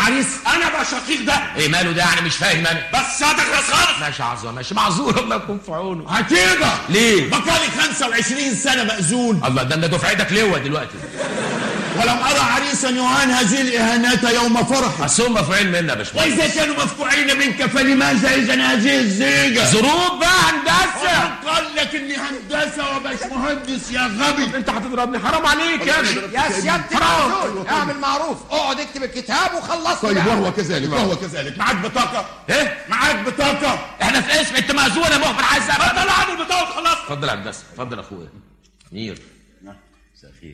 العريس انا بقى شقيق ده ايه ماله ده يعني مش فاهم انا بس هتخلص خالص ماشي عظمه ماشي معذور الله يكون في عونه عتيقة ليه؟ بقالي 25 سنة مأذون الله ده انت دفعتك لواء دلوقتي ولم أرى عريسا يعان هذه الإهانات يوم فرحه اصل هم مفعول منا يا باشمهندس وإذا كانوا مفقوعين منك فلماذا إذا هذه الزيجة؟ ظروف بقى هندسه ومن قال لك إني هندسة وباش مهندس يا غبي انت هتضربني حرام عليك يا اخي يا سيادة المأذون اعمل معروف اقعد اكتب الكتاب وخلصنا طيب بقى. وهو كذلك وهو كذلك معاك بطاقة ايه معاك بطاقة احنا في اسم انت مأذون يا مخبر عايز طلع عن البطاقة خلاص اتفضل يا هندسه اتفضل يا اخويا منير مساء الخير